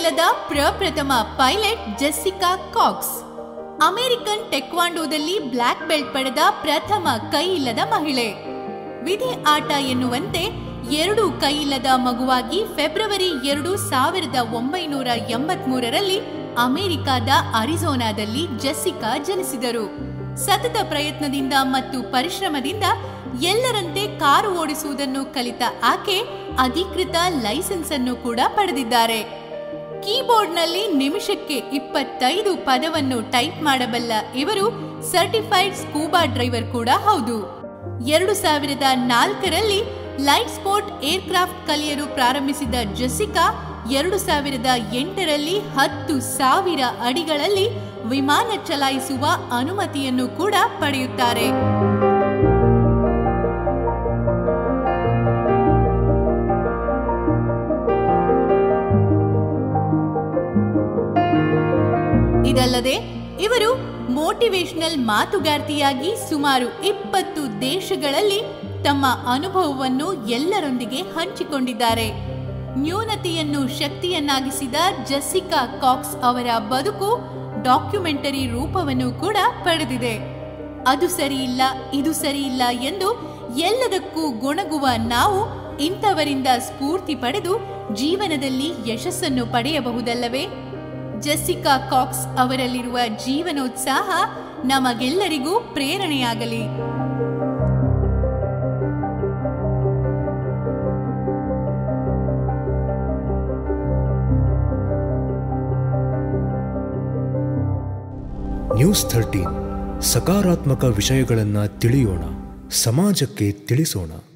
ಇಲ್ಲದ ಪ್ರಪ್ರಥಮ pilot Jessica Cox American ಟೆಕ್ವಾಂಡೋದಲ್ಲಿ ಬ್ಲ್ಯಾಕ್ ಬೆಲ್ಟ್ ಪಡೆದ ಪ್ರಥಮ ಕೈ ಇಲ್ಲದ ಮಹಿಳೆ ವಿಧಿ ಆಟ ಎನ್ನುವಂತೆ ಎರಡು ಕೈಯಿಲ್ಲದ ಮಗುವಾಗಿ ಫೆಬ್ರವರಿ ಎರಡು ಸಾವಿರದ ಒಂಬೈನೂರ ಎಂಬತ್ಮೂರರಲ್ಲಿ ಅಮೆರಿಕಾದ ಅರಿಜೋನಾದಲ್ಲಿ ಜೆಸ್ಸಿಕಾ ಜನಿಸಿದರು ಸತತ ಪ್ರಯತ್ನದಿಂದ ಮತ್ತು ಪರಿಶ್ರಮದಿಂದ ಎಲ್ಲರಂತೆ ಕಾರು ಓಡಿಸುವುದನ್ನು ಕಲಿತ ಆಕೆ ಅಧಿಕೃತ ಲೈಸೆನ್ಸ್ ಅನ್ನು ಕೂಡ ಪಡೆದಿದ್ದಾರೆ ಕೀಬೋರ್ಡ್ನಲ್ಲಿ ನಿಮಿಷಕ್ಕೆ ಇಪ್ಪತ್ತೈದು ಪದವನ್ನು ಟೈಪ್ ಮಾಡಬಲ್ಲ ಇವರು ಸರ್ಟಿಫೈಡ್ ಸ್ಕೂಬಾ ಡ್ರೈವರ್ ಕೂಡ ಹೌದು ಎರಡು ಸಾವಿರದ ನಾಲ್ಕರಲ್ಲಿ ಲೈಟ್ ಸ್ಪೋರ್ಟ್ ಏರ್ಕ್ರಾಫ್ಟ್ ಕಲಿಯಲು ಪ್ರಾರಂಭಿಸಿದ ಜೆಸಿಕಾ ಎರಡು ಸಾವಿರದ ಎಂಟರಲ್ಲಿ ಹತ್ತು ಸಾವಿರ ಅಡಿಗಳಲ್ಲಿ ವಿಮಾನ ಚಲಾಯಿಸುವ ಅನುಮತಿಯನ್ನು ಕೂಡ ಪಡೆಯುತ್ತಾರೆ ಇದಲ್ಲದೆ ಇವರು ಮೋಟಿವೇಶನಲ್ ಮಾತುಗಾರ್ತಿಯಾಗಿ ಸುಮಾರು ಇಪ್ಪತ್ತು ದೇಶಗಳಲ್ಲಿ ತಮ್ಮ ಅನುಭವವನ್ನು ಎಲ್ಲರೊಂದಿಗೆ ಹಂಚಿಕೊಂಡಿದ್ದಾರೆ ನ್ಯೂನತೆಯನ್ನು ಶಕ್ತಿಯನ್ನಾಗಿಸಿದ ಜೆಸ್ಸಿಕಾ ಕಾಕ್ಸ್ ಅವರ ಬದುಕು ಡಾಕ್ಯುಮೆಂಟರಿ ರೂಪವನ್ನು ಕೂಡ ಪಡೆದಿದೆ ಅದು ಸರಿಯಿಲ್ಲ ಇದು ಸರಿಯಿಲ್ಲ ಎಂದು ಎಲ್ಲದಕ್ಕೂ ಗುಣಗುವ ನಾವು ಇಂಥವರಿಂದ ಸ್ಫೂರ್ತಿ ಪಡೆದು ಜೀವನದಲ್ಲಿ ಯಶಸ್ಸನ್ನು ಪಡೆಯಬಹುದಲ್ಲವೇ ಜೆಸ್ಸಿಕಾ ಕಾಕ್ಸ್ ಅವರಲ್ಲಿರುವ ಜೀವನೋತ್ಸಾಹ ನಮಗೆಲ್ಲರಿಗೂ ಪ್ರೇರಣೆಯಾಗಲಿ ನ್ಯೂಸ್ ಥರ್ಟೀನ್ ಸಕಾರಾತ್ಮಕ ವಿಷಯಗಳನ್ನು ತಿಳಿಯೋಣ ಸಮಾಜಕ್ಕೆ ತಿಳಿಸೋಣ